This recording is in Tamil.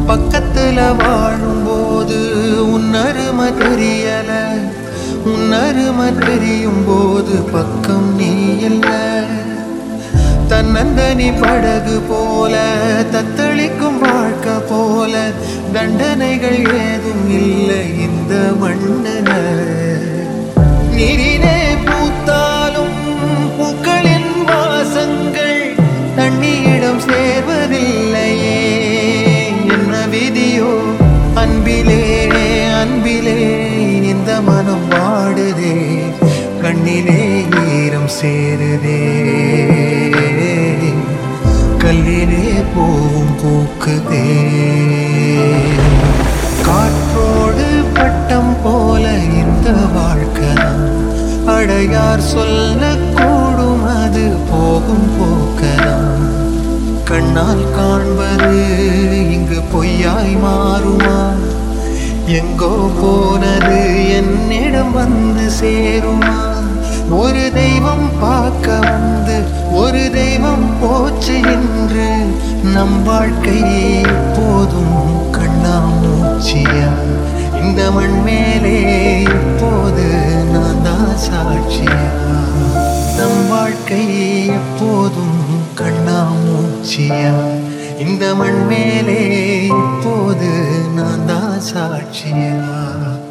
பக்கத்துல வாழும்போது உன் அருமை தெரியல உன் அருமை தெரியும் போது பக்கம் நீ இல்லை தன்னந்தனி படகு போல தத்தளிக்கும் வாழ்க்கை போல தண்டனைகள் ஏதும் இல்லை இந்த மண்ணில நீரிலே பூத்தாலும் பூக்களின் வாசங்கள் தண்ணியிடம் சேர்வதில்லையே என்ன விதியோ அன்பிலே அன்பிலே இந்த மனம் வாடுதே கண்ணிலே ஈரம் சேருதே கல்லிலே போவும் பூக்குதே காற்றோடு பட்டம் போல இந்த வாழ்க்கை அடையார் சொல்லக்கூடும் அது போகும் போக்கலாம் கண்ணால் காண்பது இங்கு பொய்யாய் மாறுமா எங்கோ போனது என்னிடம் வந்து சேருமா ஒரு தெய்வம் பார்க்க வந்து ஒரு தெய்வம் போச்சு என்று நம் வாழ்க்கை போதும் கண்ணாமூச்சியா இந்த மண் மேலே இப்போது நான் தான் சாட்சியா நம் வாழ்க்கை எப்போதும் கண்ணாமூச்சியா இந்த மண் மேலே இப்போது நான் தான் சாட்சியா